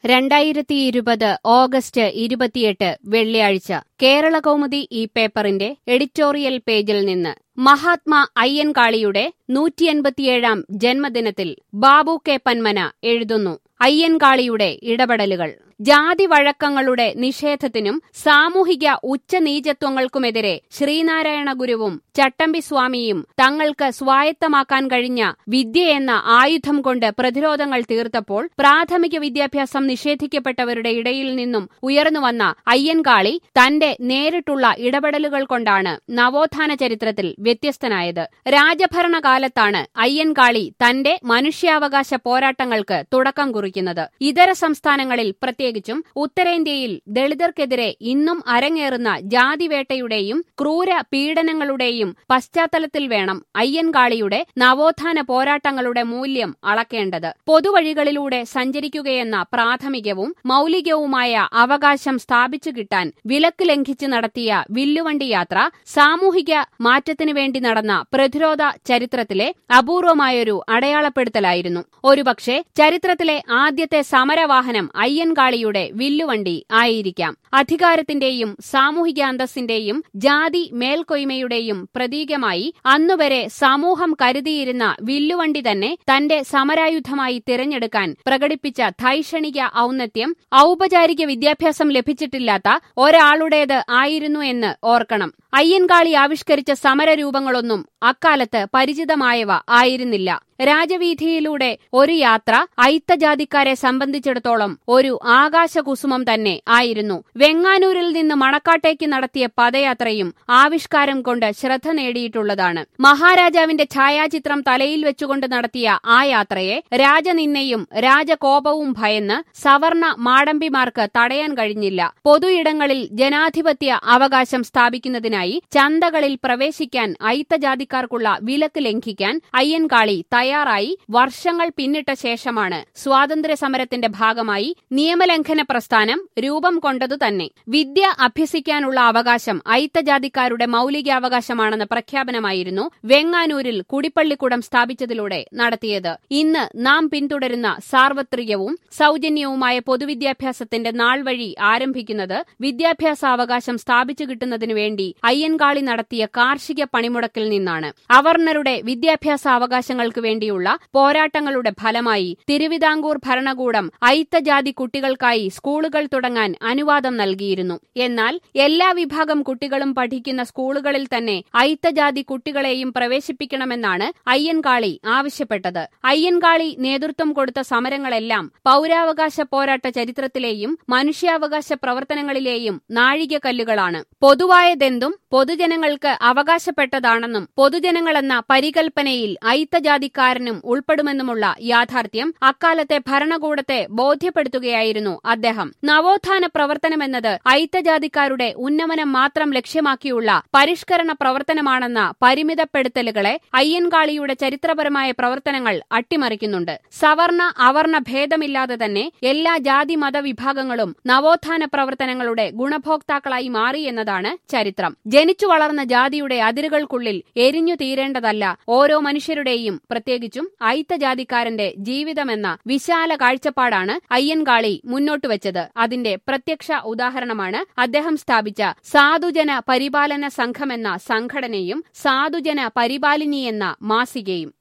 രണ്ടായിരത്തി ഇരുപത് ഓഗസ്റ്റ് ഇരുപത്തിയെട്ട് വെള്ളിയാഴ്ച കേരള കൗമുദി ഈ പേപ്പറിന്റെ എഡിറ്റോറിയൽ പേജിൽ നിന്ന് മഹാത്മാ അയ്യൻകാളിയുടെ നൂറ്റിയൻപത്തിയേഴാം ജന്മദിനത്തിൽ ബാബു കെ പന്മന എഴുതുന്നു അയ്യൻകാളിയുടെ ഇടപെടലുകൾ ജാതി വഴക്കങ്ങളുടെ നിഷേധത്തിനും സാമൂഹിക ഉച്ചനീചത്വങ്ങൾക്കുമെതിരെ ശ്രീനാരായണ ഗുരുവും ചട്ടമ്പി സ്വാമിയും തങ്ങൾക്ക് സ്വായത്തമാക്കാൻ കഴിഞ്ഞ വിദ്യയെന്ന ആയുധം കൊണ്ട് പ്രതിരോധങ്ങൾ തീർത്തപ്പോൾ പ്രാഥമിക വിദ്യാഭ്യാസം നിഷേധിക്കപ്പെട്ടവരുടെ ഇടയിൽ നിന്നും ഉയർന്നുവന്ന അയ്യൻകാളി തന്റെ നേരിട്ടുള്ള ഇടപെടലുകൾ കൊണ്ടാണ് നവോത്ഥാന ചരിത്രത്തിൽ വ്യത്യസ്തനായത് രാജഭരണകാലത്താണ് അയ്യൻകാളി തന്റെ മനുഷ്യാവകാശ പോരാട്ടങ്ങൾക്ക് തുടക്കം കുറിക്കുന്നത് ഇതര സംസ്ഥാനങ്ങളിൽ പ്രത്യേകിച്ചും ഉത്തരേന്ത്യയിൽ ദളിതർക്കെതിരെ ഇന്നും അരങ്ങേറുന്ന ജാതിവേട്ടയുടെയും ക്രൂര പീഡനങ്ങളുടെയും പശ്ചാത്തലത്തിൽ വേണം അയ്യൻകാളിയുടെ നവോത്ഥാന പോരാട്ടങ്ങളുടെ മൂല്യം അളക്കേണ്ടത് പൊതുവഴികളിലൂടെ സഞ്ചരിക്കുകയെന്ന പ്രാഥമികവും മൌലികവുമായ അവകാശം സ്ഥാപിച്ചു കിട്ടാൻ വിലക്ക് ലംഘിച്ച് നടത്തിയ വില്ലുവണ്ടി യാത്ര സാമൂഹിക മാറ്റത്തിനു വേണ്ടി നടന്ന പ്രതിരോധ ചരിത്രത്തിലെ അപൂർവമായൊരു അടയാളപ്പെടുത്തലായിരുന്നു ഒരുപക്ഷെ ചരിത്രത്തിലെ ആദ്യത്തെ സമരവാഹനം അയ്യൻകാളിയുടെ വില്ലുവണ്ടി ആയിരിക്കാം അധികാരത്തിന്റെയും സാമൂഹിക അന്തസ്സിന്റെയും ജാതി മേൽക്കൊയ്മയുടെയും പ്രതീകമായി അന്നുവരെ സമൂഹം കരുതിയിരുന്ന വില്ലുവണ്ടി തന്നെ തന്റെ സമരായുധമായി തിരഞ്ഞെടുക്കാൻ പ്രകടിപ്പിച്ച ധൈഷണിക ഔന്നത്യം ഔപചാരിക വിദ്യാഭ്യാസം ലഭിച്ചിട്ടില്ലാത്ത ഒരാളുടേത് ആയിരുന്നു എന്ന് ഓർക്കണം അയ്യൻകാളി ആവിഷ്കരിച്ച സമരരൂപങ്ങളൊന്നും അക്കാലത്ത് പരിചിതമായവ ആയിരുന്നില്ല രാജവീഥിയിലൂടെ ഒരു യാത്ര അയിത്തജാതിക്കാരെ സംബന്ധിച്ചിടത്തോളം ഒരു ആകാശകുസുമം തന്നെ ആയിരുന്നു വെങ്ങാനൂരിൽ നിന്ന് മണക്കാട്ടേക്ക് നടത്തിയ പദയാത്രയും ആവിഷ്കാരം കൊണ്ട് ശ്രദ്ധ നേടിയിട്ടുള്ളതാണ് മഹാരാജാവിന്റെ ഛായാചിത്രം തലയിൽ വെച്ചുകൊണ്ട് നടത്തിയ ആ യാത്രയെ രാജനിന്ദയും രാജകോപവും ഭയന്ന് സവർണ മാടമ്പിമാർക്ക് തടയാൻ കഴിഞ്ഞില്ല പൊതുയിടങ്ങളിൽ ജനാധിപത്യ അവകാശം സ്ഥാപിക്കുന്നതിനായി ചന്തകളിൽ പ്രവേശിക്കാൻ അയിത്തജാതിക്കാർക്കുള്ള വിലക്ക് ലംഘിക്കാൻ അയ്യൻകാളി തയ്യാറായി വർഷങ്ങൾ പിന്നിട്ട ശേഷമാണ് സ്വാതന്ത്ര്യ സമരത്തിന്റെ ഭാഗമായി നിയമലംഘന പ്രസ്ഥാനം രൂപം കൊണ്ടതു തന്നെ വിദ്യ അഭ്യസിക്കാനുള്ള അവകാശം അയിത്തജാതിക്കാരുടെ മൌലികാവകാശമാണെന്ന പ്രഖ്യാപനമായിരുന്നു വെങ്ങാനൂരിൽ കുടിപ്പള്ളിക്കുടം സ്ഥാപിച്ചതിലൂടെ നടത്തിയത് ഇന്ന് നാം പിന്തുടരുന്ന സാർവത്രികവും സൌജന്യവുമായ പൊതുവിദ്യാഭ്യാസത്തിന്റെ നാൾ വഴി ആരംഭിക്കുന്നത് വിദ്യാഭ്യാസാവകാശം സ്ഥാപിച്ചു കിട്ടുന്നതിനു വേണ്ടി അയ്യൻകാളി നടത്തിയ കാർഷിക പണിമുടക്കിൽ നിന്നാണ് അവർണരുടെ വിദ്യാഭ്യാസ അവകാശങ്ങൾക്ക് വേണ്ടിയുള്ള പോരാട്ടങ്ങളുടെ ഫലമായി തിരുവിതാംകൂർ ഭരണകൂടം അയിത്തജാതി കുട്ടികൾക്കായി സ്കൂളുകൾ തുടങ്ങാൻ അനുവാദം നൽകിയിരുന്നു എന്നാൽ എല്ലാ വിഭാഗം കുട്ടികളും പഠിക്കുന്ന സ്കൂളുകളിൽ തന്നെ അയിത്തജാതി കുട്ടികളെയും പ്രവേശിപ്പിക്കണമെന്നാണ് അയ്യൻകാളി ആവശ്യപ്പെട്ടത് അയ്യൻകാളി നേതൃത്വം കൊടുത്ത സമരങ്ങളെല്ലാം പൌരാവകാശ പോരാട്ട ചരിത്രത്തിലെയും മനുഷ്യാവകാശ പ്രവർത്തനങ്ങളിലെയും നാഴികക്കല്ലുകളാണ് പൊതുവായതെന്തും പൊതുജനങ്ങൾക്ക് അവകാശപ്പെട്ടതാണെന്നും പൊതുജനങ്ങളെന്ന പരികൽപ്പനയിൽ അയിത്തജാതിക്കാരനും ഉൾപ്പെടുമെന്നുമുള്ള യാഥാർത്ഥ്യം അക്കാലത്തെ ഭരണകൂടത്തെ ബോധ്യപ്പെടുത്തുകയായിരുന്നു അദ്ദേഹം നവോത്ഥാന പ്രവർത്തനമെന്നത് അയിത്തജാതിക്കാരുടെ ഉന്നമനം മാത്രം ലക്ഷ്യമാക്കിയുള്ള പരിഷ്കരണ പ്രവർത്തനമാണെന്ന പരിമിതപ്പെടുത്തലുകളെ അയ്യൻകാളിയുടെ ചരിത്രപരമായ പ്രവർത്തനങ്ങൾ അട്ടിമറിക്കുന്നുണ്ട് സവർണ അവർണ ഭേദമില്ലാതെ തന്നെ എല്ലാ ജാതി മത വിഭാഗങ്ങളും നവോത്ഥാന പ്രവർത്തനങ്ങളുടെ ഗുണഭോക്താക്കളായി മാറി എന്നതാണ് ചരിത്രം ജനിച്ചു വളർന്ന ജാതിയുടെ അതിരുകൾക്കുള്ളിൽ എരിഞ്ഞു തീരേണ്ടതല്ല ഓരോ മനുഷ്യരുടെയും പ്രത്യേകിച്ചും അയിത്തജാതിക്കാരന്റെ ജീവിതമെന്ന വിശാല കാഴ്ചപ്പാടാണ് അയ്യൻകാളി മുന്നോട്ടുവച്ചത് അതിന്റെ പ്രത്യക്ഷ ഉദാഹരണമാണ് അദ്ദേഹം സ്ഥാപിച്ച സാധുജന പരിപാലന സംഘമെന്ന സംഘടനയും സാധുജന പരിപാലിനി എന്ന മാസികയും